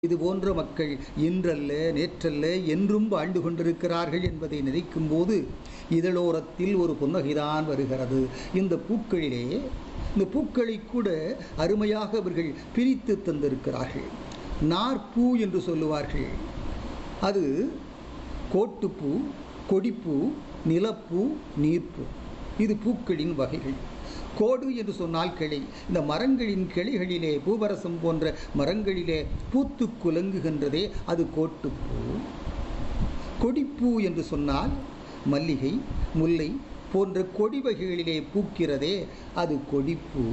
இது போன்ற மக்கள் இன்றல்ல நேற்றல்ல என்றும் வாழ்ந்து கொண்டிருக்கிறார்கள் என்பதை நினைக்கும் போது இதழோரத்தில் ஒரு புன்னகைதான் வருகிறது இந்த பூக்களிலே இந்த பூக்களை கூட அருமையாக அவர்கள் பிரித்து தந்திருக்கிறார்கள் நாற்பூ என்று சொல்லுவார்கள் அது கோட்டுப்பூ கொடிப்பூ நிலப்பூ நீர்ப்பூ இது பூக்களின் வகைகள் கோடு என்று சொன்னால் கிளை இந்த மரங்களின் கிளைகளிலே பூவரசம் போன்ற மரங்களிலே பூத்து குலங்குகின்றதே அது கோட்டுப்பூ கொடிப்பூ என்று சொன்னால் மல்லிகை முல்லை போன்ற கொடி வகைகளிலே பூக்கிறதே அது கொடிப்பூ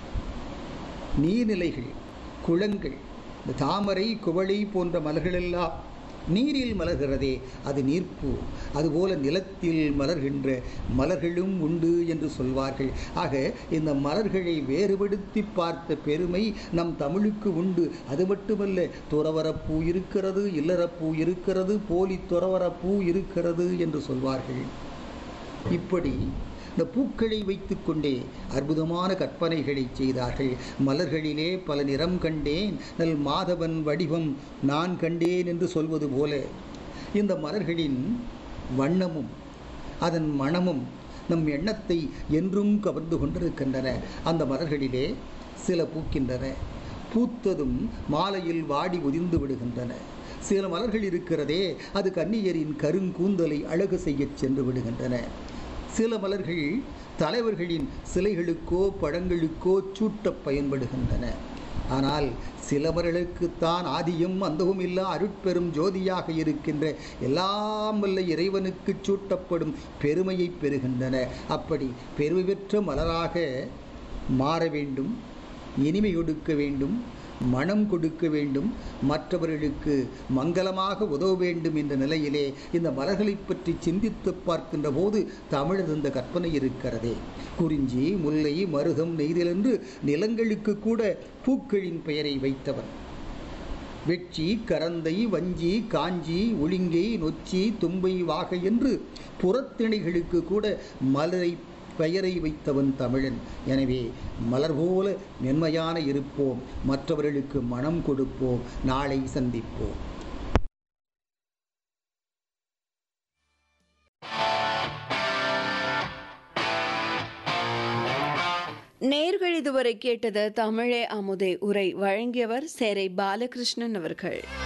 நீர்நிலைகள் குளங்கள் இந்த தாமரை குவளை போன்ற மலர்களெல்லாம் நீரில் மலர்கிறதே அது நீர்ப்பூ அதுபோல நிலத்தில் மலர்கின்ற மலர்களும் உண்டு என்று சொல்வார்கள் ஆக இந்த மலர்களை வேறுபடுத்தி பார்த்த பெருமை நம் தமிழுக்கு உண்டு அது மட்டுமல்ல துறவரப்பூ இருக்கிறது இல்லறப்பூ இருக்கிறது போலி துறவரப்பூ இருக்கிறது என்று சொல்வார்கள் இப்படி இந்த பூக்களை வைத்துக்கொண்டே அற்புதமான கற்பனைகளை செய்தார்கள் மலர்களிலே பல நிறம் கண்டேன் நல் மாதவன் வடிவம் நான் கண்டேன் என்று சொல்வது போல இந்த மலர்களின் வண்ணமும் அதன் மணமும் நம் எண்ணத்தை என்றும் கவர்ந்து கொண்டிருக்கின்றன அந்த மலர்களிலே சில பூக்கின்றன பூத்ததும் மாலையில் வாடி உதிர்ந்து விடுகின்றன சில மலர்கள் இருக்கிறதே அது கன்னியரின் கருங்கூந்தலை அழகு செய்யச் சென்று விடுகின்றன சில மலர்கள் தலைவர்களின் சிலைகளுக்கோ பழங்களுக்கோ சூட்டப் பயன்படுகின்றன ஆனால் சில மலர்களுக்குத்தான் ஆதியும் அந்தவும் இல்லா அருட்பெரும் ஜோதியாக இருக்கின்ற எல்லாம் வல்ல இறைவனுக்கு சூட்டப்படும் பெருமையை பெறுகின்றன அப்படி பெருமை பெற்ற மலராக மாற வேண்டும் இனிமை கொடுக்க வேண்டும் மனம் கொடுக்க வேண்டும் மற்றவர்களுக்கு மங்களமாக உதவ வேண்டும் என்ற நிலையிலே இந்த மலர்களை பற்றி சிந்தித்து பார்க்கின்ற போது தமிழர் இந்த கற்பனை இருக்கிறதே குறிஞ்சி முல்லை மருதம் நெய்தல் என்று நிலங்களுக்கு கூட பூக்களின் பெயரை வைத்தவர் வெட்சி கரந்தை வஞ்சி காஞ்சி ஒளிங்கை நொச்சி தும்பை வாகை என்று புறத்திணைகளுக்கு கூட மலரை பெயரை வைத்தவன் தமிழன் எனவே மலர் போல மென்மையான இருப்போம் மற்றவர்களுக்கு மனம் கொடுப்போம் நாளை சந்திப்போம் நேர்கள் இதுவரை கேட்டது தமிழே அமுதே உரை வழங்கியவர் சேரை பாலகிருஷ்ணன் அவர்கள்